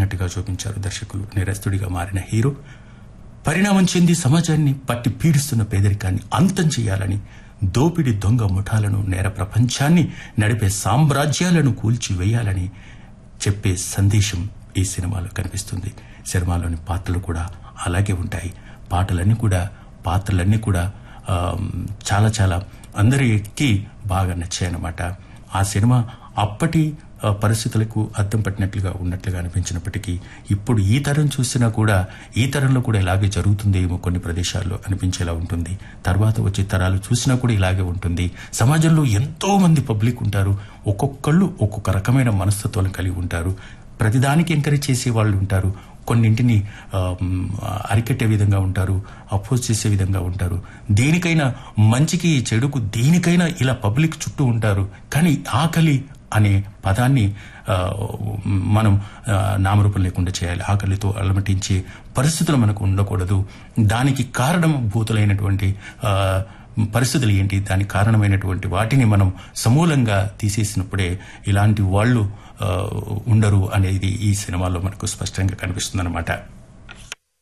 పడినట్టుగా చూపించారు దర్శకులు నేరస్తుడిగా మారిన హీరో పరిణామం చెంది సమాజాన్ని పట్టి పీడిస్తున్న పేదరికాన్ని అంతం చేయాలని దోపిడి దొంగ ముఠాలను నేర ప్రపంచాన్ని నడిపే సామ్రాజ్యాలను కూల్చివేయాలని చెప్పే సందేశం ఈ సినిమాలో కనిపిస్తుంది సినిమాలోని పాత్రలు కూడా అలాగే ఉంటాయి పాటలన్నీ కూడా పాత్రలన్నీ కూడా ఆ, చాలా చాలా అందరికి బాగా నచ్చాయన్నమాట ఆ సినిమా అప్పటి ఆ, పరిస్థితులకు అద్దం పట్టినట్లుగా ఉన్నట్లుగా అనిపించినప్పటికీ ఇప్పుడు ఈ తరం చూసినా కూడా ఈ తరంలో కూడా ఇలాగే జరుగుతుందేమో కొన్ని ప్రదేశాల్లో అనిపించేలా ఉంటుంది తర్వాత వచ్చే తరాలు చూసినా కూడా ఇలాగే ఉంటుంది సమాజంలో ఎంతో మంది పబ్లిక్ ఉంటారు ఒక్కొక్కళ్ళు ఒక్కొక్క రకమైన మనస్తత్వాలను కలిగి ఉంటారు ప్రతిదానికి ఎంకరేజ్ చేసే వాళ్ళు ఉంటారు కొన్నింటిని ఆ, మ్, అరికట్టే విధంగా ఉంటారు అపోజ్ చేసే విధంగా ఉంటారు దేనికైనా మంచికి చెడుకు దేనికైనా ఇలా పబ్లిక్ చుట్టూ ఉంటారు కానీ ఆకలి అనే పదాన్ని ఆ, మనం ఆ, నామరూపం లేకుండా చేయాలి ఆకలితో అలమటించే పరిస్థితులు మనకు ఉండకూడదు దానికి కారణం భూతులైనటువంటి ఆ, పరిస్థితులు ఏంటి దానికి కారణమైనటువంటి వాటిని మనం సమూలంగా తీసేసినప్పుడే ఇలాంటి వాళ్ళు ఆ, ఉండరు అనేది ఈ సినిమాలో మనకు స్పష్టంగా కనిపిస్తుందన్నమాట